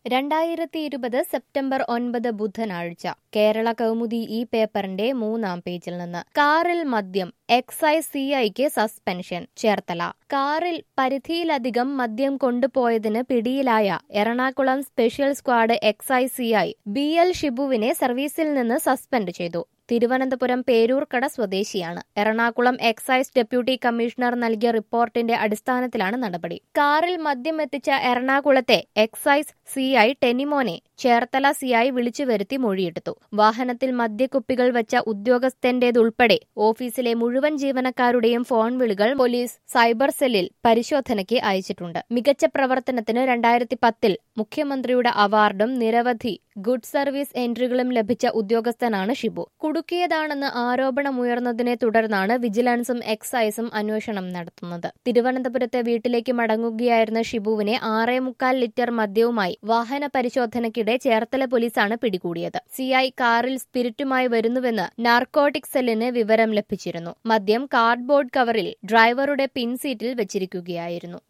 രണ്ടായിരത്തി ഇരുപത് സെപ്റ്റംബർ ഒൻപത് ബുധനാഴ്ച കേരള കൗമുദി ഈ പേപ്പറിന്റെ മൂന്നാം പേജിൽ നിന്ന് കാറിൽ മദ്യം എക്സൈസ് സിഐക്ക് സസ്പെൻഷൻ ചേർത്തല കാറിൽ പരിധിയിലധികം മദ്യം കൊണ്ടുപോയതിന് പിടിയിലായ Ernakulam special squad excise CI B L ഷിബുവിനെ സർവീസിൽ നിന്ന് സസ്പെൻഡ് ചെയ്തു തിരുവനന്തപുരം പേരൂർക്കട സ്വദേശിയാണ് എറണാകുളം എക്സൈസ് ഡെപ്യൂട്ടി കമ്മീഷണർ നൽകിയ റിപ്പോർട്ടിന്റെ അടിസ്ഥാനത്തിലാണ് നടപടി കാറിൽ മദ്യം എത്തിച്ച എറണാകുളത്തെ എക്സൈസ് സിഐ ടെനിമോനെ ചേർത്തല സിഐ വിളിച്ചു വരുത്തി മൊഴിയെടുത്തു വാഹനത്തിൽ മദ്യക്കുപ്പികൾ വെച്ച ഉദ്യോഗസ്ഥന്റേതുൾപ്പെടെ ഓഫീസിലെ മുഴുവൻ ജീവനക്കാരുടെയും ഫോൺ വിളികൾ പോലീസ് സൈബർ സെല്ലിൽ പരിശോധനയ്ക്ക് അയച്ചിട്ടുണ്ട് മികച്ച പ്രവർത്തനത്തിന് രണ്ടായിരത്തി പത്തിൽ മുഖ്യമന്ത്രിയുടെ അവാർഡും നിരവധി ഗുഡ് സർവീസ് എൻട്രികളും ലഭിച്ച ഉദ്യോഗസ്ഥനാണ് ഷിബു കുടുക്കിയതാണെന്ന് ആരോപണമുയർന്നതിനെ തുടർന്നാണ് വിജിലൻസും എക്സൈസും അന്വേഷണം നടത്തുന്നത് തിരുവനന്തപുരത്തെ വീട്ടിലേക്ക് മടങ്ങുകയായിരുന്ന ഷിബുവിനെ ആറേ മുക്കാൽ ലിറ്റർ മദ്യവുമായി വാഹന പരിശോധനയ്ക്കിടെ ചേർത്തല പോലീസാണ് പിടികൂടിയത് സിഐ കാറിൽ സ്പിരിറ്റുമായി വരുന്നുവെന്ന് നാർക്കോട്ടിക് സെല്ലിന് വിവരം ലഭിച്ചിരുന്നു മദ്യം കാർഡ്ബോർഡ് കവറിൽ ഡ്രൈവറുടെ പിൻസീറ്റിൽ വെച്ചിരിക്കുകയായിരുന്നു